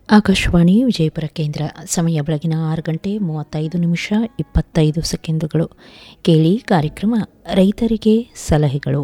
ಆಕಾಶವಾಣಿ ವಿಜಯಪುರ ಕೇಂದ್ರ ಸಮಯ ಬೆಳಗಿನ ಆರು ಗಂಟೆ ಮೂವತ್ತೈದು ನಿಮಿಷ ಇಪ್ಪತ್ತೈದು ಸೆಕೆಂಡುಗಳು ಕೇಳಿ ಕಾರ್ಯಕ್ರಮ ರೈತರಿಗೆ ಸಲಹೆಗಳು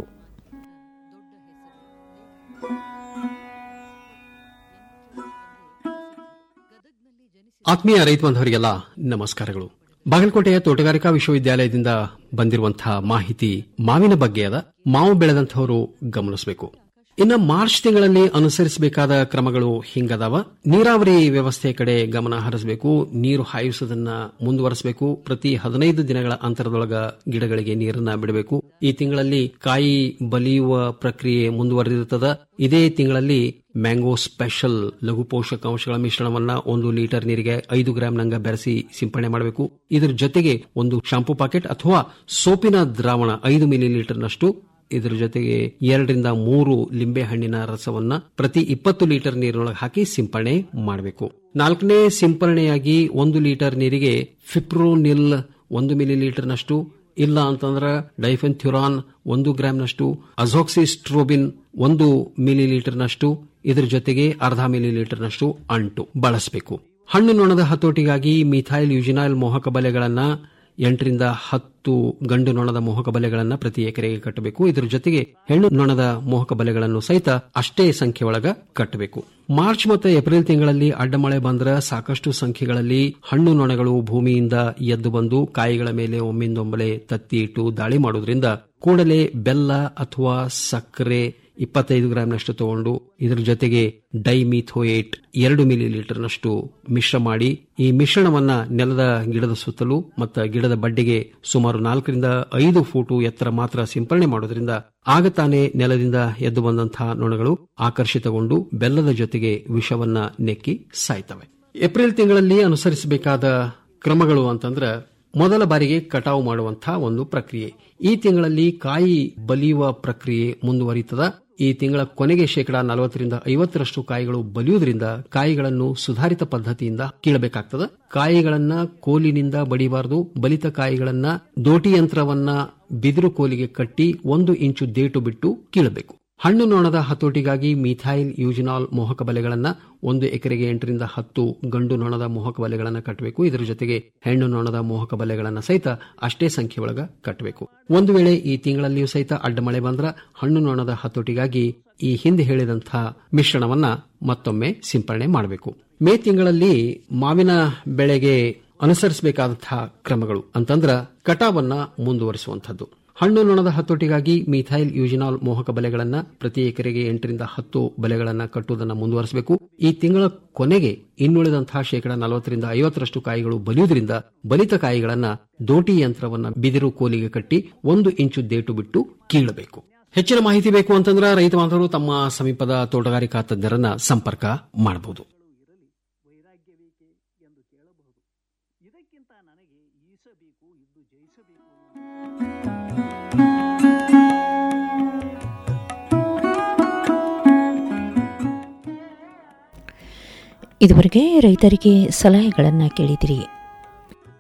ಆತ್ಮೀಯ ರೈತ ಬಾಂಧವರಿಗೆಲ್ಲ ನಮಸ್ಕಾರಗಳು ಬಾಗಲಕೋಟೆಯ ತೋಟಗಾರಿಕಾ ವಿಶ್ವವಿದ್ಯಾಲಯದಿಂದ ಬಂದಿರುವಂತಹ ಮಾಹಿತಿ ಮಾವಿನ ಬಗ್ಗೆ ಅದ ಮಾವು ಬೆಳೆದಂತಹವರು ಗಮನಿಸಬೇಕು ಇನ್ನು ಮಾರ್ಚ್ ತಿಂಗಳಲ್ಲಿ ಅನುಸರಿಸಬೇಕಾದ ಕ್ರಮಗಳು ಹಿಂಗದಾವ ನೀರಾವರಿ ವ್ಯವಸ್ಥೆ ಕಡೆ ಗಮನ ಹರಿಸಬೇಕು ನೀರು ಹಾಯಿಸುವುದನ್ನ ಮುಂದುವರೆಸಬೇಕು ಪ್ರತಿ ಹದಿನೈದು ದಿನಗಳ ಅಂತರದೊಳಗ ಗಿಡಗಳಿಗೆ ನೀರನ್ನ ಬಿಡಬೇಕು ಈ ತಿಂಗಳಲ್ಲಿ ಕಾಯಿ ಬಲಿಯುವ ಪ್ರಕ್ರಿಯೆ ಮುಂದುವರೆದಿರುತ್ತದೆ ಇದೇ ತಿಂಗಳಲ್ಲಿ ಮ್ಯಾಂಗೋ ಸ್ಪೆಷಲ್ ಲಘು ಪೋಷಕಾಂಶಗಳ ಮಿಶ್ರಣವನ್ನ ಒಂದು ಲೀಟರ್ ನೀರಿಗೆ ಐದು ಗ್ರಾಂ ನಂಗ ಬೆರೆಸಿ ಸಿಂಪಡಣೆ ಮಾಡಬೇಕು ಇದರ ಜೊತೆಗೆ ಒಂದು ಶಾಂಪೂ ಪಾಕೆಟ್ ಅಥವಾ ಸೋಪಿನ ದ್ರಾವಣ ಐದು ಮಿಲಿ ಲೀಟರ್ನಷ್ಟು ಇದರ ಜೊತೆಗೆ ಎರಡರಿಂದ ಮೂರು ಲಿಂಬೆ ಹಣ್ಣಿನ ರಸವನ್ನ ಪ್ರತಿ ಇಪ್ಪತ್ತು ಲೀಟರ್ ನೀರಿನೊಳಗೆ ಹಾಕಿ ಸಿಂಪಡಣೆ ಮಾಡಬೇಕು ನಾಲ್ಕನೇ ಸಿಂಪರಣೆಯಾಗಿ ಒಂದು ಲೀಟರ್ ನೀರಿಗೆ ಫಿಪ್ರೋನಿಲ್ ಒಂದು ಮಿಲಿ ಲೀಟರ್ನಷ್ಟು ಇಲ್ಲ ಅಂತಂದ್ರ ಡೈಫೆನ್ಥ್ಯುರಾನ್ ಒಂದು ಗ್ರಾಂನಷ್ಟು ಅಜೋಕ್ಸಿಸ್ಟ್ರೋಬಿನ್ ಒಂದು ಮಿಲಿ ಲೀಟರ್ನಷ್ಟು ಇದರ ಜೊತೆಗೆ ಅರ್ಧ ಮಿಲಿ ಲೀಟರ್ನಷ್ಟು ಅಂಟು ಬಳಸಬೇಕು ಹಣ್ಣು ನೊಣದ ಹತೋಟಿಗಾಗಿ ಮಿಥೈಲ್ ಯುಜಿನೈಲ್ ಮೋಹಕ ಬಲೆಗಳನ್ನ ಎಂಟರಿಂದ ಹತ್ತು ಗಂಡು ನೊಣದ ಮೋಹಕ ಬಲೆಗಳನ್ನು ಪ್ರತಿ ಎಕರೆಗೆ ಕಟ್ಟಬೇಕು ಇದರ ಜೊತೆಗೆ ಹೆಣ್ಣು ನೊಣದ ಮೋಹಕ ಬಲೆಗಳನ್ನು ಸಹಿತ ಅಷ್ಟೇ ಸಂಖ್ಯೆ ಒಳಗ ಕಟ್ಟಬೇಕು ಮಾರ್ಚ್ ಮತ್ತು ಏಪ್ರಿಲ್ ತಿಂಗಳಲ್ಲಿ ಅಡ್ಡಮಳೆ ಬಂದ್ರ ಸಾಕಷ್ಟು ಸಂಖ್ಯೆಗಳಲ್ಲಿ ಹಣ್ಣು ನೊಣಗಳು ಭೂಮಿಯಿಂದ ಎದ್ದು ಬಂದು ಕಾಯಿಗಳ ಮೇಲೆ ಒಮ್ಮಿಂದೊಂಬಲೆ ತತ್ತಿ ಇಟ್ಟು ದಾಳಿ ಮಾಡುವುದರಿಂದ ಕೂಡಲೇ ಬೆಲ್ಲ ಅಥವಾ ಸಕ್ಕರೆ ಇಪ್ಪತ್ತೈದು ಗ್ರಾಂನಷ್ಟು ತಗೊಂಡು ಇದರ ಜೊತೆಗೆ ಡೈಮಿಥೋಯೇಟ್ ಎರಡು ಮಿಲಿ ಲೀಟರ್ನಷ್ಟು ಮಿಶ್ರ ಮಾಡಿ ಈ ಮಿಶ್ರಣವನ್ನ ನೆಲದ ಗಿಡದ ಸುತ್ತಲೂ ಮತ್ತು ಗಿಡದ ಬಡ್ಡಿಗೆ ಸುಮಾರು ನಾಲ್ಕರಿಂದ ಐದು ಫೂಟು ಎತ್ತರ ಮಾತ್ರ ಸಿಂಪರಣೆ ಮಾಡೋದ್ರಿಂದ ಆಗ ತಾನೇ ನೆಲದಿಂದ ಎದ್ದು ಬಂದಂತಹ ನೊಣಗಳು ಆಕರ್ಷಿತಗೊಂಡು ಬೆಲ್ಲದ ಜೊತೆಗೆ ವಿಷವನ್ನ ನೆಕ್ಕಿ ಸಾಯ್ತವೆ ಏಪ್ರಿಲ್ ತಿಂಗಳಲ್ಲಿ ಅನುಸರಿಸಬೇಕಾದ ಕ್ರಮಗಳು ಅಂತಂದ್ರೆ ಮೊದಲ ಬಾರಿಗೆ ಕಟಾವು ಮಾಡುವಂತಹ ಒಂದು ಪ್ರಕ್ರಿಯೆ ಈ ತಿಂಗಳಲ್ಲಿ ಕಾಯಿ ಬಲಿಯುವ ಪ್ರಕ್ರಿಯೆ ಮುಂದುವರಿತದ ಈ ತಿಂಗಳ ಕೊನೆಗೆ ಶೇಕಡಾ ನಲವತ್ತರಿಂದ ಐವತ್ತರಷ್ಟು ಕಾಯಿಗಳು ಬಲಿಯುವುದರಿಂದ ಕಾಯಿಗಳನ್ನು ಸುಧಾರಿತ ಪದ್ಧತಿಯಿಂದ ಕೀಳಬೇಕಾಗ್ತದ ಕಾಯಿಗಳನ್ನ ಕೋಲಿನಿಂದ ಬಡಿಬಾರದು ಬಲಿತ ಕಾಯಿಗಳನ್ನ ದೋಟಿ ಯಂತ್ರವನ್ನ ಬಿದಿರು ಕೋಲಿಗೆ ಕಟ್ಟಿ ಒಂದು ಇಂಚು ದೇಟು ಬಿಟ್ಟು ಕೀಳಬೇಕು ಹಣ್ಣು ನೊಣದ ಹತೋಟಿಗಾಗಿ ಮಿಥೈಲ್ ಯೂಜಿನಾಲ್ ಮೋಹಕ ಬಲೆಗಳನ್ನ ಒಂದು ಎಕರೆಗೆ ಎಂಟರಿಂದ ಹತ್ತು ಗಂಡು ನೊಣದ ಮೋಹಕ ಬಲೆಗಳನ್ನ ಕಟ್ಟಬೇಕು ಇದರ ಜೊತೆಗೆ ಹೆಣ್ಣು ನೊಣದ ಮೋಹಕ ಬಲೆಗಳನ್ನ ಸಹಿತ ಅಷ್ಟೇ ಸಂಖ್ಯೆ ಒಳಗ ಕಟ್ಟಬೇಕು ಒಂದು ವೇಳೆ ಈ ತಿಂಗಳಲ್ಲಿಯೂ ಸಹಿತ ಅಡ್ಡಮಳೆ ಬಂದ್ರ ಹಣ್ಣು ನೊಣದ ಹತೋಟಿಗಾಗಿ ಈ ಹಿಂದೆ ಹೇಳಿದಂತಹ ಮಿಶ್ರಣವನ್ನ ಮತ್ತೊಮ್ಮೆ ಸಿಂಪರಣೆ ಮಾಡಬೇಕು ಮೇ ತಿಂಗಳಲ್ಲಿ ಮಾವಿನ ಬೆಳೆಗೆ ಅನುಸರಿಸಬೇಕಾದಂತಹ ಕ್ರಮಗಳು ಅಂತಂದ್ರ ಕಟಾವನ್ನ ಮುಂದುವರಿಸುವಂತಹದ್ದು ಹಣ್ಣು ನೊಣದ ಹತೋಟಿಗಾಗಿ ಮಿಥೈಲ್ ಯೂಜಿನಾಲ್ ಮೋಹಕ ಬಲೆಗಳನ್ನ ಪ್ರತಿ ಎಕರೆಗೆ ಎಂಟರಿಂದ ಹತ್ತು ಬಲೆಗಳನ್ನ ಕಟ್ಟುವುದನ್ನು ಮುಂದುವರಿಸಬೇಕು ಈ ತಿಂಗಳ ಕೊನೆಗೆ ಇನ್ನುಳಿದಂತಹ ಶೇಕಡಾ ನಲವತ್ತರಿಂದ ಐವತ್ತರಷ್ಟು ಕಾಯಿಗಳು ಬಲಿಯುವುದರಿಂದ ಬಲಿತ ಕಾಯಿಗಳನ್ನ ದೋಟಿ ಯಂತ್ರವನ್ನ ಬಿದಿರು ಕೋಲಿಗೆ ಕಟ್ಟಿ ಒಂದು ಇಂಚು ದೇಟು ಬಿಟ್ಟು ಕೀಳಬೇಕು ಹೆಚ್ಚಿನ ಮಾಹಿತಿ ಬೇಕು ಅಂತಂದ್ರೆ ರೈತ ಬಾಂಧವರು ತಮ್ಮ ಸಮೀಪದ ತೋಟಗಾರಿಕಾ ತಜ್ಞರನ್ನ ಸಂಪರ್ಕ ಮಾಡಬಹುದು ಇದಕ್ಕಿಂತ ನನಗೆ ಈಸಬೇಕು ಇದ್ದು ಜಯಿಸಬೇಕು ಇದುವರೆಗೆ ರೈತರಿಗೆ ಸಲಹೆಗಳನ್ನು ಕೇಳಿದಿರಿ